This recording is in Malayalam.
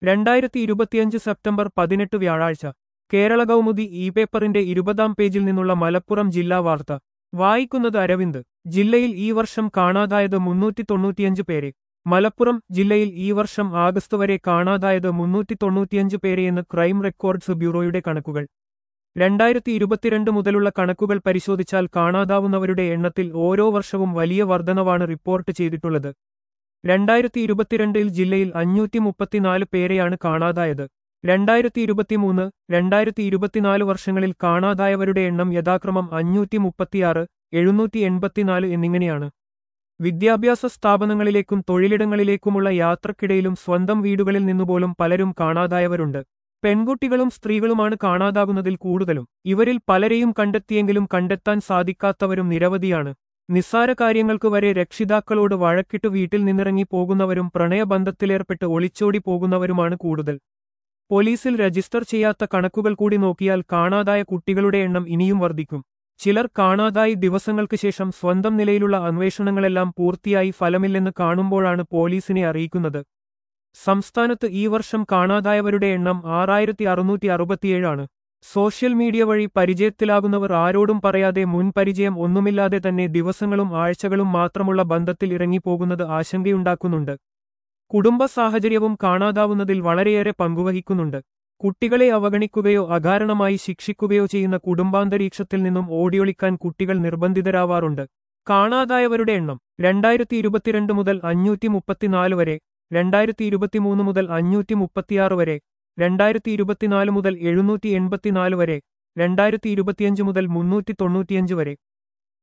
രണ്ടായിരത്തി ഇരുപത്തിയഞ്ച് സെപ്റ്റംബർ പതിനെട്ട് വ്യാഴാഴ്ച കേരള കൗമുദി ഇ പേപ്പറിന്റെ ഇരുപതാം പേജിൽ നിന്നുള്ള മലപ്പുറം ജില്ലാ വാർത്ത വായിക്കുന്നത് അരവിന്ദ് ജില്ലയിൽ ഈ വർഷം കാണാതായത് മുന്നൂറ്റി തൊണ്ണൂറ്റിയഞ്ച് പേരെ മലപ്പുറം ജില്ലയിൽ ഈ വർഷം ആഗസ്റ്റ് വരെ കാണാതായത് മുന്നൂറ്റി തൊണ്ണൂറ്റിയഞ്ച് പേരെയെന്ന് ക്രൈം റെക്കോർഡ്സ് ബ്യൂറോയുടെ കണക്കുകൾ രണ്ടായിരത്തി ഇരുപത്തിരണ്ട് മുതലുള്ള കണക്കുകൾ പരിശോധിച്ചാൽ കാണാതാവുന്നവരുടെ എണ്ണത്തിൽ ഓരോ വർഷവും വലിയ വർധനവാണ് റിപ്പോർട്ട് ചെയ്തിട്ടുള്ളത് രണ്ടായിരത്തി ഇരുപത്തിരണ്ടിൽ ജില്ലയിൽ അഞ്ഞൂറ്റി മുപ്പത്തിനാല് പേരെയാണ് കാണാതായത് രണ്ടായിരത്തി ഇരുപത്തിമൂന്ന് രണ്ടായിരത്തി ഇരുപത്തിനാല് വർഷങ്ങളിൽ കാണാതായവരുടെ എണ്ണം യഥാക്രമം അഞ്ഞൂറ്റി മുപ്പത്തിയാറ് എഴുന്നൂറ്റി എൺപത്തിനാല് എന്നിങ്ങനെയാണ് വിദ്യാഭ്യാസ സ്ഥാപനങ്ങളിലേക്കും തൊഴിലിടങ്ങളിലേക്കുമുള്ള യാത്രക്കിടയിലും സ്വന്തം വീടുകളിൽ നിന്നുപോലും പലരും കാണാതായവരുണ്ട് പെൺകുട്ടികളും സ്ത്രീകളുമാണ് കാണാതാകുന്നതിൽ കൂടുതലും ഇവരിൽ പലരെയും കണ്ടെത്തിയെങ്കിലും കണ്ടെത്താൻ സാധിക്കാത്തവരും നിരവധിയാണ് നിസ്സാര കാര്യങ്ങൾക്ക് വരെ രക്ഷിതാക്കളോട് വഴക്കിട്ട് വീട്ടിൽ നിന്നിറങ്ങി പോകുന്നവരും പ്രണയബന്ധത്തിലേർപ്പെട്ട് ഒളിച്ചോടി പോകുന്നവരുമാണ് കൂടുതൽ പോലീസിൽ രജിസ്റ്റർ ചെയ്യാത്ത കണക്കുകൾ കൂടി നോക്കിയാൽ കാണാതായ കുട്ടികളുടെ എണ്ണം ഇനിയും വർദ്ധിക്കും ചിലർ കാണാതായി ദിവസങ്ങൾക്ക് ശേഷം സ്വന്തം നിലയിലുള്ള അന്വേഷണങ്ങളെല്ലാം പൂർത്തിയായി ഫലമില്ലെന്ന് കാണുമ്പോഴാണ് പോലീസിനെ അറിയിക്കുന്നത് സംസ്ഥാനത്ത് ഈ വർഷം കാണാതായവരുടെ എണ്ണം ആറായിരത്തി അറുന്നൂറ്റി അറുപത്തിയേഴാണ് സോഷ്യൽ മീഡിയ വഴി പരിചയത്തിലാകുന്നവർ ആരോടും പറയാതെ മുൻപരിചയം ഒന്നുമില്ലാതെ തന്നെ ദിവസങ്ങളും ആഴ്ചകളും മാത്രമുള്ള ബന്ധത്തിൽ ഇറങ്ങിപ്പോകുന്നത് ആശങ്കയുണ്ടാക്കുന്നുണ്ട് കുടുംബ സാഹചര്യവും കാണാതാവുന്നതിൽ വളരെയേറെ പങ്കുവഹിക്കുന്നുണ്ട് കുട്ടികളെ അവഗണിക്കുകയോ അകാരണമായി ശിക്ഷിക്കുകയോ ചെയ്യുന്ന കുടുംബാന്തരീക്ഷത്തിൽ നിന്നും ഓടിയൊളിക്കാൻ കുട്ടികൾ നിർബന്ധിതരാവാറുണ്ട് കാണാതായവരുടെ എണ്ണം രണ്ടായിരത്തി ഇരുപത്തിരണ്ട് മുതൽ അഞ്ഞൂറ്റി മുപ്പത്തിനാല് വരെ രണ്ടായിരത്തി ഇരുപത്തിമൂന്ന് മുതൽ അഞ്ഞൂറ്റി മുപ്പത്തിയാറ് വരെ രണ്ടായിരത്തി ഇരുപത്തിനാല് മുതൽ എഴുന്നൂറ്റി എൺപത്തിനാല് വരെ രണ്ടായിരത്തി ഇരുപത്തിയഞ്ച് മുതൽ മുന്നൂറ്റി തൊണ്ണൂറ്റിയഞ്ച് വരെ